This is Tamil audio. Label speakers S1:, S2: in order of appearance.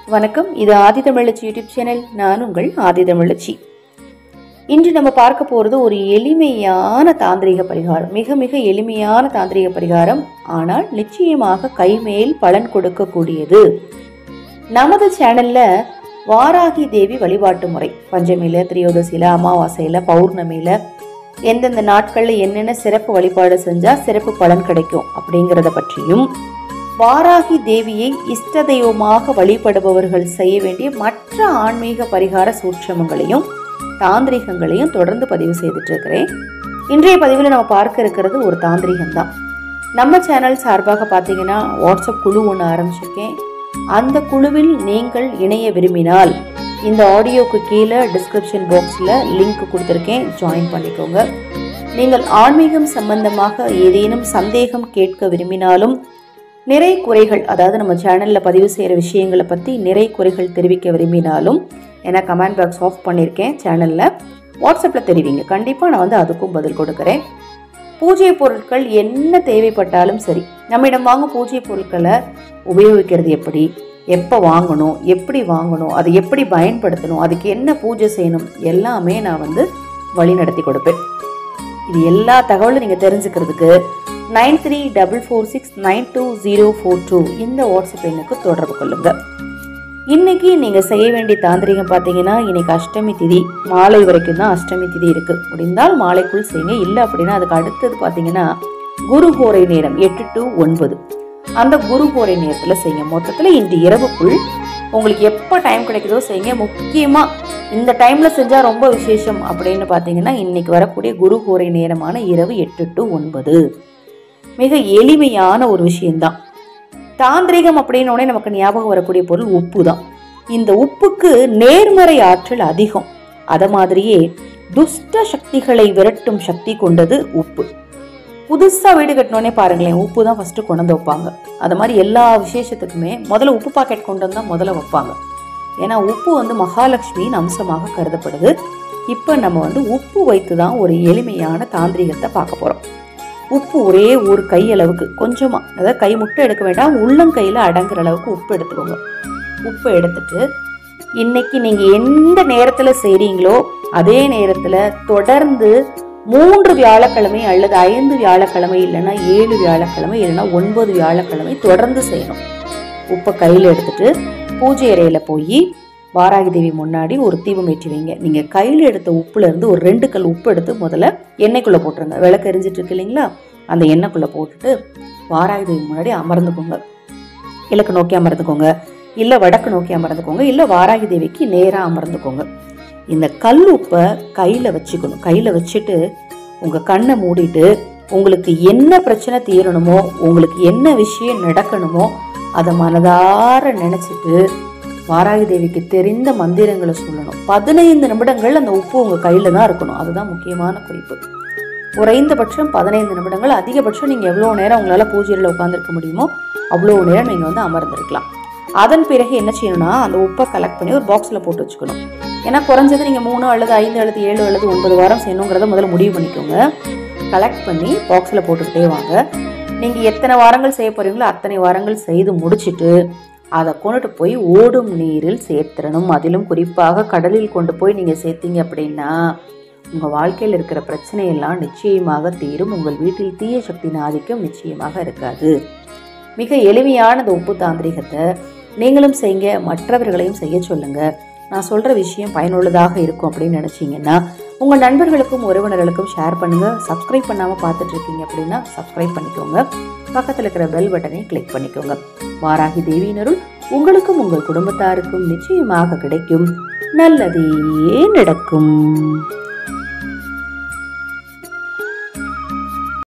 S1: வணக்கம் இது ஆதி தமிழச்சி யூடியூப் சேனல் நான் உங்கள் ஆதி தமிழச்சி இன்று நம்ம பார்க்க போகிறது ஒரு எளிமையான தாந்திரிக பரிகாரம் மிக மிக எளிமையான தாந்திரிக பரிகாரம் ஆனால் நிச்சயமாக கைமேல் பலன் கொடுக்கக்கூடியது நமது சேனல்ல வாராகி தேவி வழிபாட்டு முறை பஞ்சமியில திரியோதசியில அமாவாசையில பௌர்ணமியில எந்தெந்த நாட்களில் என்னென்ன சிறப்பு வழிபாடு செஞ்சா சிறப்பு பலன் கிடைக்கும் அப்படிங்கிறத பற்றியும் வாராகி தேவியை இஷ்ட தெய்வமாக வழிபடுபவர்கள் செய்ய வேண்டிய மற்ற ஆன்மீக பரிகார சூட்சமங்களையும் தாந்திரிகங்களையும் தொடர்ந்து பதிவு செய்துட்டு இருக்கிறேன் இன்றைய பதிவில் நம்ம பார்க்க இருக்கிறது ஒரு தாந்திரிகம் தான் நம்ம சேனல் சார்பாக பார்த்தீங்கன்னா வாட்ஸ்அப் குழு ஒன்று ஆரம்பிச்சிருக்கேன் அந்த குழுவில் நீங்கள் இணைய விரும்பினால் இந்த ஆடியோக்கு கீழே டிஸ்கிரிப்ஷன் பாக்ஸில் லிங்க் கொடுத்துருக்கேன் ஜாயின் பண்ணிக்கோங்க நீங்கள் ஆன்மீகம் சம்பந்தமாக ஏதேனும் சந்தேகம் கேட்க விரும்பினாலும் நிறை குறைகள் அதாவது நம்ம சேனலில் பதிவு செய்கிற விஷயங்களை பற்றி நிறை குறைகள் தெரிவிக்க விரும்பினாலும் ஏன்னா கமெண்ட் பாக்ஸ் ஆஃப் பண்ணியிருக்கேன் சேனலில் வாட்ஸ்அப்பில் தெரிவிங்க கண்டிப்பாக நான் வந்து அதுக்கும் பதில் கொடுக்குறேன் பூஜை பொருட்கள் என்ன தேவைப்பட்டாலும் சரி நம்மிடம் வாங்கும் பூஜை பொருட்களை உபயோகிக்கிறது எப்படி எப்போ வாங்கணும் எப்படி வாங்கணும் அதை எப்படி பயன்படுத்தணும் அதுக்கு என்ன பூஜை செய்யணும் எல்லாமே நான் வந்து வழி நடத்தி கொடுப்பேன் இது எல்லா தகவலும் நீங்கள் தெரிஞ்சுக்கிறதுக்கு nine three double four six nine two zero four two இந்த வாட்ஸ்அப் எண்ணுக்கு தொடர்பு கொள்ளுங்கள் இன்னைக்கு நீங்கள் செய்ய வேண்டிய தாந்திரிகம் பார்த்தீங்கன்னா இன்னைக்கு அஷ்டமி திதி மாலை வரைக்கும் தான் அஷ்டமி திதி இருக்கு முடிந்தால் மாலைக்குள் செய்யுங்க இல்லை அப்படின்னா அதுக்கு அடுத்தது பார்த்தீங்கன்னா குரு ஹோரை நேரம் எட்டு டு ஒன்பது அந்த குரு ஹோரை நேரத்தில் செய்யுங்க மொத்தத்தில் இன்று இரவுக்குள் உங்களுக்கு எப்போ டைம் கிடைக்குதோ செய்யுங்க முக்கியமாக இந்த டைமில் செஞ்சால் ரொம்ப விசேஷம் அப்படின்னு பார்த்தீங்கன்னா இன்னைக்கு வரக்கூடிய குரு ஹோரை நேரமான இரவு எட்டு டு ஒன்பது மிக எளிமையான ஒரு விஷயம்தான் தாந்திரிகம் அப்படின்னு உடனே நமக்கு ஞாபகம் வரக்கூடிய பொருள் உப்பு தான் இந்த உப்புக்கு நேர்மறை ஆற்றல் அதிகம் அத மாதிரியே துஷ்ட சக்திகளை விரட்டும் சக்தி கொண்டது உப்பு புதுசாக வீடு கட்டினோடனே பாருங்களேன் உப்பு தான் ஃபஸ்ட்டு கொண்டு வந்து வைப்பாங்க அது மாதிரி எல்லா விசேஷத்துக்குமே முதல்ல உப்பு பாக்கெட் கொண்டு வந்து தான் முதல்ல வைப்பாங்க ஏன்னா உப்பு வந்து மகாலட்சுமியின் அம்சமாக கருதப்படுது இப்போ நம்ம வந்து உப்பு வைத்து தான் ஒரு எளிமையான தாந்திரிகத்தை பார்க்க போகிறோம் உப்பு ஒரே ஒரு கை அளவுக்கு கொஞ்சமாக அதாவது கை முட்டை எடுக்க வேண்டாம் உள்ளங்கையில் அடங்குற அளவுக்கு உப்பு எடுத்துக்கோங்க உப்பு எடுத்துட்டு இன்னைக்கு நீங்கள் எந்த நேரத்தில் செய்கிறீங்களோ அதே நேரத்தில் தொடர்ந்து மூன்று வியாழக்கிழமை அல்லது ஐந்து வியாழக்கிழமை இல்லைன்னா ஏழு வியாழக்கிழமை இல்லைன்னா ஒன்பது வியாழக்கிழமை தொடர்ந்து செய்யணும் உப்பை கையில் எடுத்துட்டு பூஜை அறையில் போய் வாராகி தேவி முன்னாடி ஒரு தீபம் ஏற்றி வைங்க நீங்கள் கையில் எடுத்த உப்புல இருந்து ஒரு ரெண்டு கல் உப்பு எடுத்து முதல்ல எண்ணெய்க்குள்ளே போட்டுருங்க விளக்கு எரிஞ்சிட்டு இருக்கு இல்லைங்களா அந்த எண்ணெய்க்குள்ளே போட்டுட்டு வாராகி தேவி முன்னாடி அமர்ந்துக்கோங்க கிழக்கு நோக்கி அமர்ந்துக்கோங்க இல்லை வடக்கு நோக்கி அமர்ந்துக்கோங்க இல்லை வாராகி தேவிக்கு நேராக அமர்ந்துக்கோங்க இந்த கல் உப்பை கையில் வச்சுக்கணும் கையில் வச்சுட்டு உங்கள் கண்ணை மூடிட்டு உங்களுக்கு என்ன பிரச்சனை தீரணுமோ உங்களுக்கு என்ன விஷயம் நடக்கணுமோ அதை மனதார நினச்சிட்டு வாராகி தேவிக்கு தெரிந்த மந்திரங்களை சொல்லணும் பதினைந்து நிமிடங்கள் அந்த உப்பு உங்கள் கையில் தான் இருக்கணும் அதுதான் முக்கியமான குறிப்பு குறைந்தபட்சம் பதினைந்து நிமிடங்கள் அதிகபட்சம் நீங்கள் எவ்வளோ நேரம் உங்களால் பூஜையில் உட்காந்துருக்க முடியுமோ அவ்வளோ நேரம் நீங்கள் வந்து அமர்ந்திருக்கலாம் அதன் பிறகு என்ன செய்யணும்னா அந்த உப்பை கலெக்ட் பண்ணி ஒரு பாக்ஸில் போட்டு வச்சுக்கணும் ஏன்னா குறைஞ்சது நீங்கள் மூணு அல்லது ஐந்து அல்லது ஏழு அல்லது ஒன்பது வாரம் செய்யணுங்கிறத முதல்ல முடிவு பண்ணிக்கோங்க கலெக்ட் பண்ணி பாக்ஸில் போட்டுக்கிட்டே வாங்க நீங்கள் எத்தனை வாரங்கள் செய்ய போகிறீங்களோ அத்தனை வாரங்கள் செய்து முடிச்சுட்டு அதை கொண்டுட்டு போய் ஓடும் நீரில் சேர்த்துடணும் அதிலும் குறிப்பாக கடலில் கொண்டு போய் நீங்கள் சேர்த்தீங்க அப்படின்னா உங்கள் வாழ்க்கையில் இருக்கிற பிரச்சனையெல்லாம் நிச்சயமாக தீரும் உங்கள் வீட்டில் தீய சக்தியின் ஆதிக்கம் நிச்சயமாக இருக்காது மிக எளிமையான இந்த உப்பு தாந்திரிகத்தை நீங்களும் செய்யுங்க மற்றவர்களையும் செய்ய சொல்லுங்க நான் சொல்கிற விஷயம் பயனுள்ளதாக இருக்கும் அப்படின்னு நினச்சிங்கன்னா உங்கள் நண்பர்களுக்கும் உறவினர்களுக்கும் ஷேர் பண்ணுங்கள் சப்ஸ்கிரைப் பண்ணாமல் பார்த்துட்டு இருக்கீங்க அப்படின்னா சப்ஸ்கிரைப் பண்ணிக்கோங்க பக்கத்தில் இருக்கிற பெல் பட்டனை கிளிக் பண்ணிக்கோங்க வாராகி தேவியினருள் உங்களுக்கும் உங்கள் குடும்பத்தாருக்கும் நிச்சயமாக கிடைக்கும் நல்லதே நடக்கும்